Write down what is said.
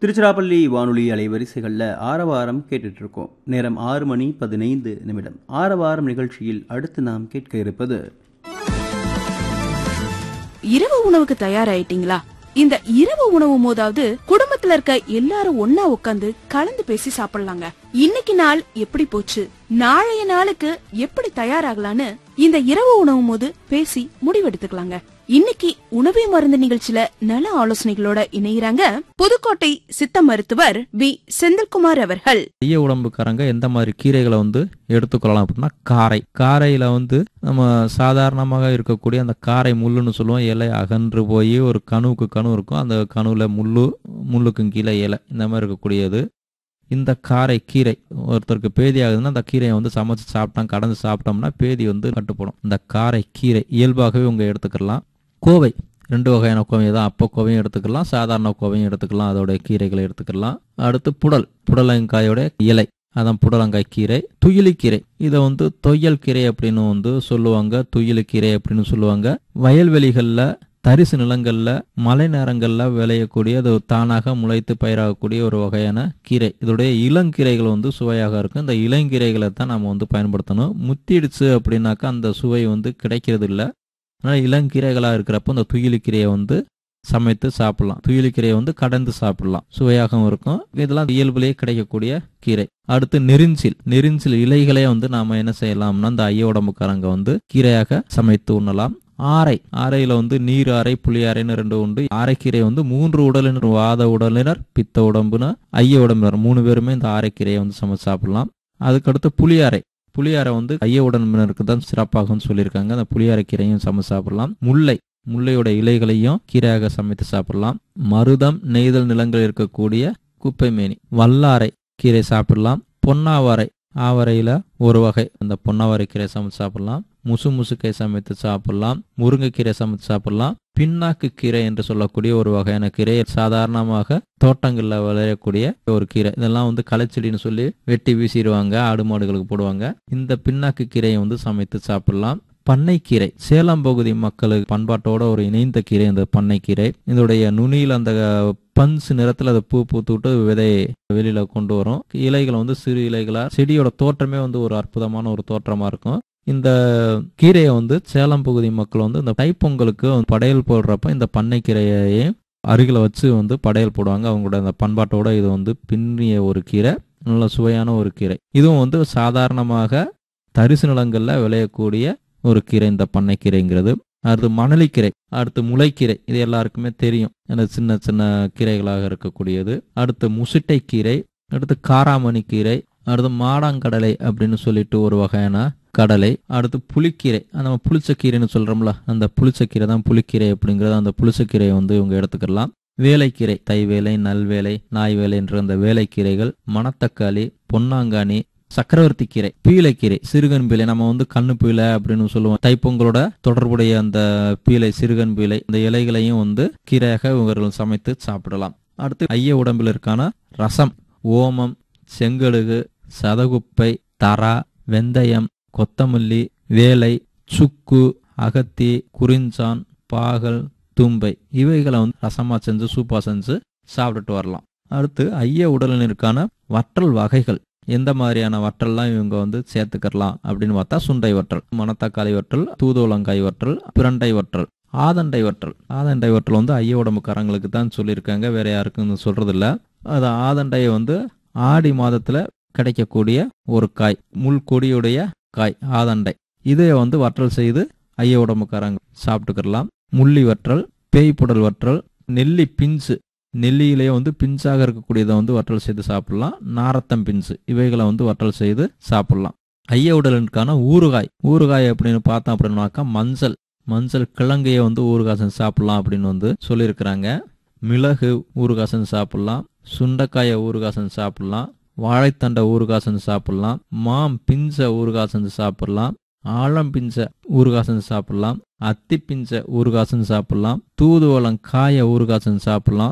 திருச்சிராப்பள்ளி வானொலி அலைவரிசைகளில் ஆரவாரம் கேட்டுட்டு இருக்கோம் நேரம் ஆறு மணி பதினைந்து நிமிடம் ஆரவாரம் நிகழ்ச்சியில் அடுத்து நாம் கேட்க இருப்பது இரவு உணவுக்கு தயாராயிட்டீங்களா இந்த இரவு உணவு போதாவது குடும்பத்துல இருக்க எல்லாரும் ஒன்னா உட்காந்து கலந்து பேசி சாப்பிடலாங்க இன்னைக்கு நாள் எப்படி போச்சு நாளைய நாளுக்கு எப்படி தயாராகலான்னு இந்த இரவு உணவு போது பேசி முடிவெடுத்துக்கலாங்க இன்னைக்கு உணவே மருந்து நிகழ்ச்சியில நல ஆலோசனைகளோட இணைகிறாங்க புதுக்கோட்டை சித்த மருத்துவர் வி செந்தில்குமார் அவர்கள் ஐய உடம்புக்காரங்க எந்த மாதிரி கீரைகளை வந்து எடுத்துக்கொள்ளலாம் அப்படின்னா காரை காரையில் வந்து நம்ம சாதாரணமாக இருக்கக்கூடிய அந்த காரை முள்ளுன்னு சொல்லுவோம் இலை அகன்று போய் ஒரு கணுவுக்கு கணு இருக்கும் அந்த கணுவில் முள்ளு முள்ளுக்கும் கீழே இலை இந்த மாதிரி இருக்கக்கூடியது இந்த காரை கீரை ஒருத்தருக்கு பேதி ஆகுதுன்னா அந்த கீரையை வந்து சமைச்சு சாப்பிட்டோம் கடந்து சாப்பிட்டோம்னா பேதி வந்து கட்டுப்படும் இந்த காரை கீரை இயல்பாகவே உங்க எடுத்துக்கலாம் கோவை ரெண்டு வகையான கோவை தான் அப்போ கோவையும் எடுத்துக்கலாம் சாதாரண கோவையும் எடுத்துக்கலாம் அதோடைய கீரைகளை எடுத்துக்கலாம் அடுத்து புடல் புடலங்காயோட இலை அதான் புடலங்காய் கீரை துயிலிக்கீரை இதை வந்து தொய்யல் கீரை அப்படின்னு வந்து சொல்லுவாங்க துயிலுக்கீரை அப்படின்னு சொல்லுவாங்க வயல்வெளிகளில் தரிசு நிலங்களில் மழை நேரங்களில் விளையக்கூடிய அது தானாக முளைத்து பயிராகக்கூடிய ஒரு வகையான கீரை இதோடைய இளங்கீரைகள் வந்து சுவையாக இருக்கும் இந்த இளங்கீரைகளை தான் நம்ம வந்து பயன்படுத்தணும் முத்திடுச்சு அப்படின்னாக்கா அந்த சுவை வந்து கிடைக்கிறது இல்லை அதனால் இளங்கீரைகளாக இருக்கிறப்போ இந்த துயிலுக்கீரையை வந்து சமைத்து சாப்பிடலாம் துயிலுக்கீரையை வந்து கடந்து சாப்பிடலாம் சுவையாகவும் இருக்கும் இதெல்லாம் இயல்புலேயே கிடைக்கக்கூடிய கீரை அடுத்து நெரிஞ்சில் நெரிஞ்சில் இலைகளே வந்து நாம என்ன செய்யலாம்னா இந்த ஐய உடம்புக்காரங்க வந்து கீரையாக சமைத்து உண்ணலாம் ஆரை ஆரையில வந்து நீர் ஆரை புளி ஆரைன்னு ரெண்டு உண்டு ஆரைக்கீரை வந்து மூன்று உடலினர் வாத உடலினர் பித்த உடம்புனர் ஐய உடம்பினர் மூணு பேருமே இந்த ஆரைக்கீரையை வந்து சமைச்சு சாப்பிடலாம் அதுக்கடுத்து புளியாரை புளியாரை வந்து ஐய உடம்பினருக்கு தான் சிறப்பாகவும் சொல்லியிருக்காங்க அந்த புளியாரை கீரையும் சமைச்சு சாப்பிடலாம் முல்லை முல்லையோட இலைகளையும் கீரையாக சமைத்து சாப்பிடலாம் மருதம் நெய்தல் நிலங்களில் இருக்கக்கூடிய குப்பை மேனி வல்லாரை கீரை சாப்பிடலாம் பொன்னாவாரை ஆவரையில ஒரு வகை அந்த பொன்னாவாரை கீரை சமைச்சு சாப்பிடலாம் முசு முசுக்கை சமைத்து சாப்பிடலாம் முருங்கைக்கீரை சமைத்து சாப்பிடலாம் பின்னாக்கு கீரை என்று சொல்லக்கூடிய ஒரு வகையான கீரை சாதாரணமாக தோட்டங்கள்ல விளையக்கூடிய ஒரு கீரை இதெல்லாம் வந்து களைச்செடின்னு சொல்லி வெட்டி வீசிடுவாங்க ஆடு மாடுகளுக்கு போடுவாங்க இந்த பின்னாக்கு கீரையை வந்து சமைத்து சாப்பிடலாம் பண்ணைக்கீரை சேலம் பகுதி மக்களுக்கு பண்பாட்டோட ஒரு இணைந்த கீரை இந்த பண்ணைக்கீரை இதோடைய நுனியில் அந்த பஞ்சு நிறத்துல அதை பூ பூத்து விட்டு விதை வெளியில கொண்டு வரும் இலைகள் வந்து சிறு இலைகளா செடியோட தோற்றமே வந்து ஒரு அற்புதமான ஒரு தோற்றமா இருக்கும் இந்த கீரையை வந்து சேலம் பகுதி மக்கள் வந்து இந்த தைப்பொங்கலுக்கு படையல் போடுறப்ப இந்த பண்ணைக்கீரையை அருகில் வச்சு வந்து படையல் போடுவாங்க அவங்களோட அந்த பண்பாட்டோட இது வந்து பின்னிய ஒரு கீரை நல்ல சுவையான ஒரு கீரை இதுவும் வந்து சாதாரணமாக தரிசு நிலங்களில் விளையக்கூடிய ஒரு கீரை இந்த பண்ணைக்கீரைங்கிறது அடுத்து மணலிக்கீரை அடுத்து முளைக்கீரை இது எல்லாருக்குமே தெரியும் ஏன்னா சின்ன சின்ன கீரைகளாக இருக்கக்கூடியது அடுத்து முசிட்டை கீரை அடுத்து காராமணி கீரை அடுத்து மாடாங்கடலை அப்படின்னு சொல்லிட்டு ஒரு வகையான கடலை அடுத்து புளிக்கீரை நம்ம புளிச்சக்கீரைன்னு சொல்றோம்ல அந்த புளிச்சக்கீரை தான் புளிக்கீரை அப்படிங்கிறது அந்த புளிச்சக்கீரையை வந்து இவங்க எடுத்துக்கலாம் வேலைக்கீரை தைவேலை நல்வேலை நாய்வேலை என்ற அந்த வேலைக்கீரைகள் மணத்தக்காளி பொன்னாங்கானி சக்கரவர்த்தி கீரை பீலைக்கீரை சிறுகன் பீலை நம்ம வந்து கண்ணு பீலை அப்படின்னு சொல்லுவோம் தைப்பொங்கலோட தொடர்புடைய அந்த பீலை சிறுகன் பீலை இந்த இலைகளையும் வந்து கீரையாக இவர்கள் சமைத்து சாப்பிடலாம் அடுத்து ஐய உடம்பில் இருக்கான ரசம் ஓமம் செங்கடுகு சதகுப்பை தரா வெந்தயம் கொத்தமல்லி வேலை சுக்கு அகத்தி குறிஞ்சான் பாகல் தும்பை இவைகளை வந்து ரசமா செஞ்சு சூப்பா செஞ்சு சாப்பிட்டுட்டு வரலாம் அடுத்து ஐய உடலினருக்கான வற்றல் வகைகள் எந்த மாதிரியான வற்றல்லாம் இவங்க வந்து சேர்த்துக்கலாம் அப்படின்னு பார்த்தா சுண்டை வற்றல் மணத்தக்காளி வற்றல் தூதுவளங்காய் வற்றல் பிரண்டை வற்றல் ஆதண்டை வற்றல் ஆதண்டை வற்றல் வந்து ஐய உடம்புக்காரங்களுக்கு தான் சொல்லியிருக்காங்க வேற யாருக்கும் சொல்றது இல்ல அது ஆதண்டையை வந்து ஆடி மாதத்துல கிடைக்கக்கூடிய ஒரு காய் முள் கொடியுடைய காய் ஆதண்டை இதை வந்து வற்றல் செய்து ஐய உடம்புக்காரங்க சாப்பிட்டுக்கலாம் முள்ளி வற்றல் பேய்ப்புடல் வற்றல் நெல்லி பிஞ்சு நெல்லியிலேயே வந்து பிஞ்சாக இருக்கக்கூடியதை வந்து வற்றல் செய்து சாப்பிடலாம் நாரத்தம் பிஞ்சு இவைகளை வந்து வற்றல் செய்து சாப்பிடலாம் ஐய உடலுக்கான ஊறுகாய் ஊறுகாய் அப்படின்னு பார்த்தோம் அப்படின்னாக்கா மஞ்சள் மஞ்சள் கிழங்கையை வந்து ஊறுகாய் செஞ்சு சாப்பிடலாம் அப்படின்னு வந்து சொல்லியிருக்கிறாங்க மிளகு ஊறுகாய் செஞ்சு சாப்பிடலாம் சுண்டைக்காயை ஊறுகாய் செஞ்சு சாப்பிடலாம் வாழைத்தண்டை ஊறுகாய் செஞ்சு சாப்பிடலாம் மாம் பிஞ்ச ஊறுகாய் செஞ்சு சாப்பிடலாம் ஆழம் பிஞ்ச ஊறுகாய் செஞ்சு சாப்பிடலாம் அத்தி பிஞ்ச ஊறுகாய் செஞ்சு சாப்பிடலாம் தூதுவளம் காய ஊறுகாய் செஞ்சு சாப்பிடலாம்